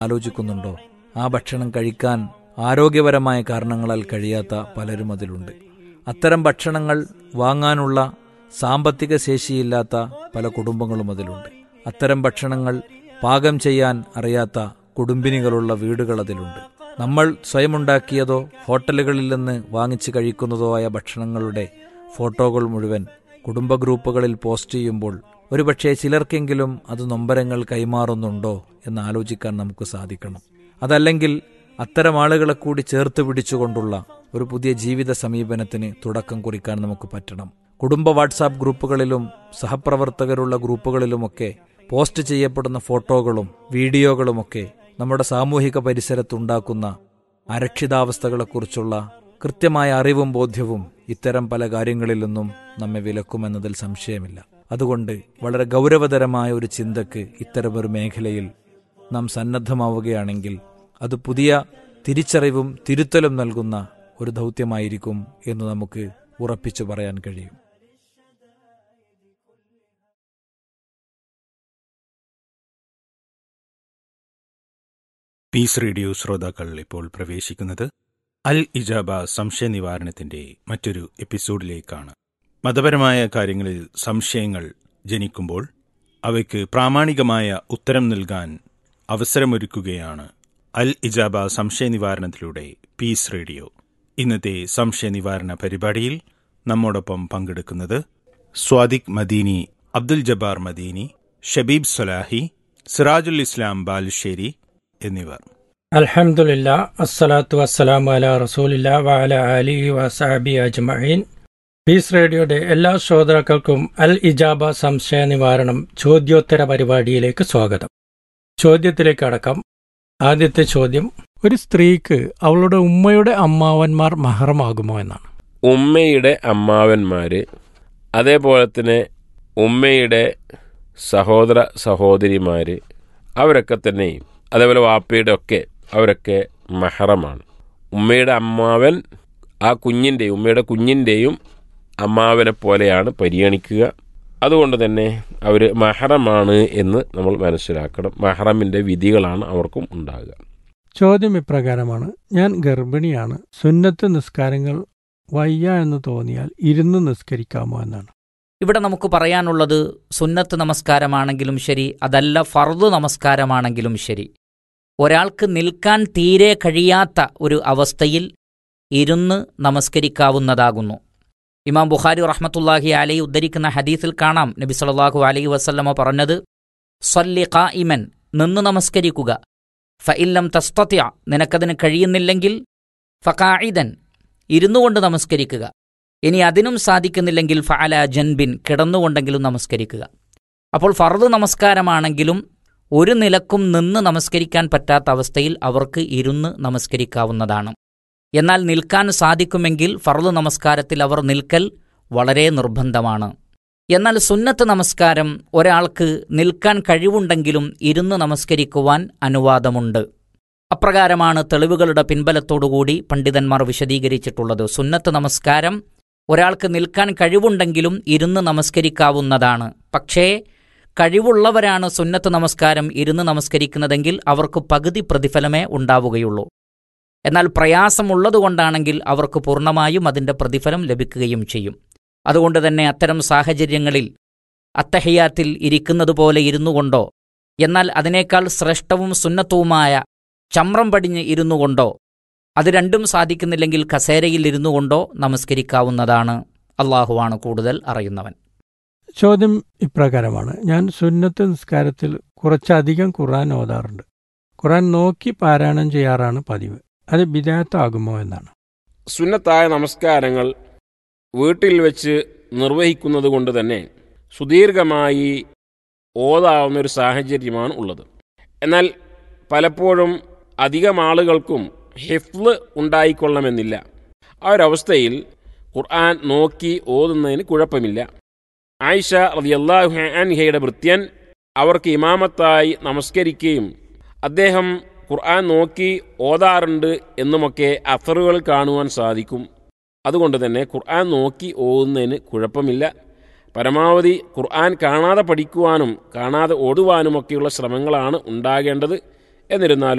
ആലോചിക്കുന്നുണ്ടോ ആ ഭക്ഷണം കഴിക്കാൻ ആരോഗ്യപരമായ കാരണങ്ങളാൽ കഴിയാത്ത പലരും അതിലുണ്ട് അത്തരം ഭക്ഷണങ്ങൾ വാങ്ങാനുള്ള സാമ്പത്തിക ശേഷിയില്ലാത്ത പല കുടുംബങ്ങളും അതിലുണ്ട് അത്തരം ഭക്ഷണങ്ങൾ പാകം ചെയ്യാൻ അറിയാത്ത കുടുംബിനികളുള്ള വീടുകൾ അതിലുണ്ട് നമ്മൾ സ്വയമുണ്ടാക്കിയതോ ഹോട്ടലുകളിൽ നിന്ന് വാങ്ങിച്ച് കഴിക്കുന്നതോ ആയ ഭക്ഷണങ്ങളുടെ ഫോട്ടോകൾ മുഴുവൻ കുടുംബ ഗ്രൂപ്പുകളിൽ പോസ്റ്റ് ചെയ്യുമ്പോൾ ഒരുപക്ഷെ ചിലർക്കെങ്കിലും അത് നൊമ്പരങ്ങൾ കൈമാറുന്നുണ്ടോ എന്ന് ആലോചിക്കാൻ നമുക്ക് സാധിക്കണം അതല്ലെങ്കിൽ അത്തരം ആളുകളെ കൂടി ചേർത്ത് പിടിച്ചുകൊണ്ടുള്ള ഒരു പുതിയ ജീവിത സമീപനത്തിന് തുടക്കം കുറിക്കാൻ നമുക്ക് പറ്റണം കുടുംബ വാട്സാപ്പ് ഗ്രൂപ്പുകളിലും സഹപ്രവർത്തകരുള്ള ഗ്രൂപ്പുകളിലുമൊക്കെ പോസ്റ്റ് ചെയ്യപ്പെടുന്ന ഫോട്ടോകളും വീഡിയോകളുമൊക്കെ നമ്മുടെ സാമൂഹിക പരിസരത്തുണ്ടാക്കുന്ന അരക്ഷിതാവസ്ഥകളെക്കുറിച്ചുള്ള കൃത്യമായ അറിവും ബോധ്യവും ഇത്തരം പല കാര്യങ്ങളിൽ നിന്നും നമ്മെ വിലക്കുമെന്നതിൽ സംശയമില്ല അതുകൊണ്ട് വളരെ ഗൗരവതരമായ ഒരു ചിന്തക്ക് ഇത്തരമൊരു മേഖലയിൽ നാം സന്നദ്ധമാവുകയാണെങ്കിൽ അത് പുതിയ തിരിച്ചറിവും തിരുത്തലും നൽകുന്ന ഒരു ദൗത്യമായിരിക്കും എന്ന് നമുക്ക് ഉറപ്പിച്ചു പറയാൻ കഴിയും പീസ് റേഡിയോ ശ്രോതാക്കൾ ഇപ്പോൾ പ്രവേശിക്കുന്നത് അൽ ഇജാബ സംശയ നിവാരണത്തിന്റെ മറ്റൊരു എപ്പിസോഡിലേക്കാണ് മതപരമായ കാര്യങ്ങളിൽ സംശയങ്ങൾ ജനിക്കുമ്പോൾ അവയ്ക്ക് പ്രാമാണികമായ ഉത്തരം നൽകാൻ അവസരമൊരുക്കുകയാണ് അൽ ഇജാബ സംശയ നിവാരണത്തിലൂടെ പീസ് റേഡിയോ ഇന്നത്തെ സംശയ നിവാരണ പരിപാടിയിൽ നമ്മോടൊപ്പം പങ്കെടുക്കുന്നത് സ്വാദിഖ് മദീനി അബ്ദുൽ ജബ്ബാർ മദീനി ഷബീബ് സൊലാഹി സിറാജുൽ ഇസ്ലാം ബാലുശ്ശേരി എന്നിവർ അൽഹംദുലില്ല അസ്സലാത്തു വസ്സലാമു അല റസൂലില്ല വഅല അലിഹി വസഹബി അജ്മഈൻ പീസ് റേഡിയോയുടെ എല്ലാ ശ്രോതാക്കൾക്കും അൽ ഇജാബ സംശയ നിവാരണം ചോദ്യോത്തര പരിപാടിയിലേക്ക് സ്വാഗതം ചോദ്യത്തിലേക്ക് അടക്കം ആദ്യത്തെ ചോദ്യം ഒരു സ്ത്രീക്ക് അവളുടെ ഉമ്മയുടെ അമ്മാവന്മാർ മഹറമാകുമോ എന്നാണ് ഉമ്മയുടെ അമ്മാവന്മാര് അതേപോലെ തന്നെ ഉമ്മയുടെ സഹോദര സഹോദരിമാര് അവരൊക്കെ തന്നെയും അതേപോലെ വാപ്പയുടെ ഒക്കെ അവരൊക്കെ മഹറമാണ് ഉമ്മയുടെ അമ്മാവൻ ആ കുഞ്ഞിൻ്റെയും ഉമ്മയുടെ കുഞ്ഞിൻ്റെയും അമ്മാവനെ പോലെയാണ് പരിഗണിക്കുക അതുകൊണ്ട് തന്നെ അവർ മഹറമാണ് എന്ന് നമ്മൾ മനസ്സിലാക്കണം മഹറമിൻ്റെ വിധികളാണ് അവർക്കും ഉണ്ടാകുക ചോദ്യം ഇപ്രകാരമാണ് ഞാൻ ഗർഭിണിയാണ് സുന്നത്ത് നിസ്കാരങ്ങൾ വയ്യ എന്ന് തോന്നിയാൽ ഇരുന്ന് നിസ്കരിക്കാമോ എന്നാണ് ഇവിടെ നമുക്ക് പറയാനുള്ളത് സുന്നത്ത് നമസ്കാരമാണെങ്കിലും ശരി അതല്ല ഫർദ് നമസ്കാരമാണെങ്കിലും ശരി ഒരാൾക്ക് നിൽക്കാൻ തീരെ കഴിയാത്ത ഒരു അവസ്ഥയിൽ ഇരുന്ന് നമസ്കരിക്കാവുന്നതാകുന്നു ഇമാം ബുഖാരി റഹ്മത്തുല്ലാഹി അലൈ ഉദ്ധരിക്കുന്ന ഹദീസിൽ കാണാം നബി സല്ലല്ലാഹു അലൈഹി വസല്ലമ പറഞ്ഞത് സല്ലി ഖായിമൻ നിന്ന് നമസ്കരിക്കുക ഫഇല്ലം തസ്തത്യ നിനക്കതിന് കഴിയുന്നില്ലെങ്കിൽ ഫഖായിദൻ ഇരുന്നുകൊണ്ട് നമസ്കരിക്കുക ഇനി അതിനും സാധിക്കുന്നില്ലെങ്കിൽ ഫഅല ജൻബിൻ കിടന്നുകൊണ്ടെങ്കിലും നമസ്കരിക്കുക അപ്പോൾ ഫർദ് നമസ്കാരമാണെങ്കിലും ഒരു നിലക്കും നിന്ന് നമസ്കരിക്കാൻ പറ്റാത്ത അവസ്ഥയിൽ അവർക്ക് ഇരുന്ന് നമസ്കരിക്കാവുന്നതാണ് എന്നാൽ നിൽക്കാൻ സാധിക്കുമെങ്കിൽ ഫർദ് നമസ്കാരത്തിൽ അവർ നിൽക്കൽ വളരെ നിർബന്ധമാണ് എന്നാൽ സുന്നത്ത് നമസ്കാരം ഒരാൾക്ക് നിൽക്കാൻ കഴിവുണ്ടെങ്കിലും ഇരുന്ന് നമസ്കരിക്കുവാൻ അനുവാദമുണ്ട് അപ്രകാരമാണ് തെളിവുകളുടെ പിൻബലത്തോടുകൂടി പണ്ഡിതന്മാർ വിശദീകരിച്ചിട്ടുള്ളത് സുന്നത്ത് നമസ്കാരം ഒരാൾക്ക് നിൽക്കാൻ കഴിവുണ്ടെങ്കിലും ഇരുന്ന് നമസ്കരിക്കാവുന്നതാണ് പക്ഷേ കഴിവുള്ളവരാണ് സുന്നത്ത് നമസ്കാരം ഇരുന്ന് നമസ്കരിക്കുന്നതെങ്കിൽ അവർക്ക് പകുതി പ്രതിഫലമേ ഉണ്ടാവുകയുള്ളൂ എന്നാൽ പ്രയാസമുള്ളതുകൊണ്ടാണെങ്കിൽ അവർക്ക് പൂർണ്ണമായും അതിൻ്റെ പ്രതിഫലം ലഭിക്കുകയും ചെയ്യും അതുകൊണ്ട് തന്നെ അത്തരം സാഹചര്യങ്ങളിൽ അത്തഹയ്യാത്തിൽ ഇരിക്കുന്നത് പോലെ ഇരുന്നു കൊണ്ടോ എന്നാൽ അതിനേക്കാൾ ശ്രേഷ്ഠവും സുന്നത്തുവുമായ ചമ്രം പടിഞ്ഞ് ഇരുന്നു കൊണ്ടോ അത് രണ്ടും സാധിക്കുന്നില്ലെങ്കിൽ കസേരയിൽ ഇരുന്നു കൊണ്ടോ നമസ്കരിക്കാവുന്നതാണ് അള്ളാഹുവാണ് കൂടുതൽ അറിയുന്നവൻ ചോദ്യം ഇപ്രകാരമാണ് ഞാൻ സുന്നത്ത് നിസ്കാരത്തിൽ കുറച്ചധികം ഖുർആൻ ഓതാറുണ്ട് ഖുർആൻ നോക്കി പാരായണം ചെയ്യാറാണ് പതിവ് അത് ബിദാത്താകുമോ എന്നാണ് സുന്നത്തായ നമസ്കാരങ്ങൾ വീട്ടിൽ വെച്ച് നിർവഹിക്കുന്നത് കൊണ്ട് തന്നെ സുദീർഘമായി ഓതാവുന്ന ഒരു സാഹചര്യമാണ് ഉള്ളത് എന്നാൽ പലപ്പോഴും അധികം ആളുകൾക്കും ഹിഫ്ല് ഉണ്ടായിക്കൊള്ളണമെന്നില്ല ആ ഒരവസ്ഥയിൽ ഖുർആൻ നോക്കി ഓതുന്നതിന് കുഴപ്പമില്ല ആയിഷ റളിയല്ലാഹു അൻഹയുടെ ഭൃത്യൻ അവർക്ക് ഇമാമത്തായി നമസ്കരിക്കുകയും അദ്ദേഹം ഖുർആൻ നോക്കി ഓതാറുണ്ട് എന്നുമൊക്കെ അസറുകൾ കാണുവാൻ സാധിക്കും അതുകൊണ്ട് തന്നെ ഖുർആൻ നോക്കി ഓതുന്നതിന് കുഴപ്പമില്ല പരമാവധി ഖുർആൻ കാണാതെ പഠിക്കുവാനും കാണാതെ ഓടുവാനുമൊക്കെയുള്ള ശ്രമങ്ങളാണ് ഉണ്ടാകേണ്ടത് എന്നിരുന്നാലും